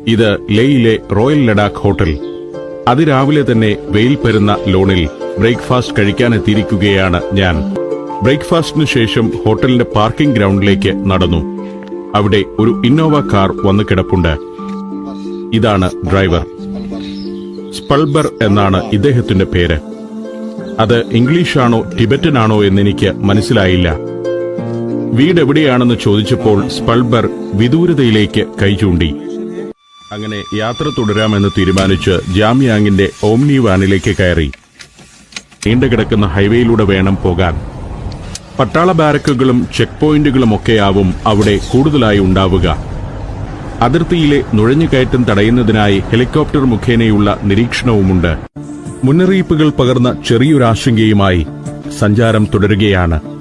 ഇത് ലേയിലെ royal Ladakh hotel അതിരാവിലെ തന്നെ വെയിൽ പരുന്ന ലോണിൽ ബ്രേക്ക്ഫാസ്റ്റ് കഴിക്കാനെത്തിയിരിക്കുകയാണ് ഞാൻ ബ്രേക്ക്ഫാസ്റ്റിനു ശേഷം ഹോട്ടലിന്റെ പാർക്കിംഗ് ഗ്രൗണ്ടിലേക്ക് നടന്നു അവിടെ ഒരു ഇന്നോവ കാർ വന്നു കിടപ്പുണ്ട് ഇതാണ് ഡ്രൈവർ സ്പൾബർ എന്നാണ് ഇദ്ദേഹത്തിന്റെ പേര് അത് ഇംഗ്ലീഷാണോ ടിബറ്റനാണോ എന്നെനിക്ക് മനസ്സിലായില്ല വീട് എവിടെയാണെന്ന് ചോദിച്ചപ്പോൾ സ്പൾബർ വിദൂരതയിലേക്ക് കൈ ചൂണ്ടി അങ്ങനെ യാത്ര തുടരാമെന്ന് തീരുമാനിച്ച് ജാമ്യാങ്ങിന്റെ ഓംനി വാനിലേക്ക് കയറി നീണ്ടുകിടക്കുന്ന ഹൈവേയിലൂടെ വേണം പോകാൻ പട്ടാള ബാരക്കുകളും ചെക്ക് പോയിന്റുകളുമൊക്കെയാവും അവിടെ കൂടുതലായി ഉണ്ടാവുക അതിർത്തിയിലെ നുഴഞ്ഞുകയറ്റം തടയുന്നതിനായി ഹെലികോപ്റ്റർ മുഖേനയുള്ള നിരീക്ഷണവുമുണ്ട് മുന്നറിയിപ്പുകൾ പകർന്ന ചെറിയൊരാശങ്കയുമായി സഞ്ചാരം തുടരുകയാണ്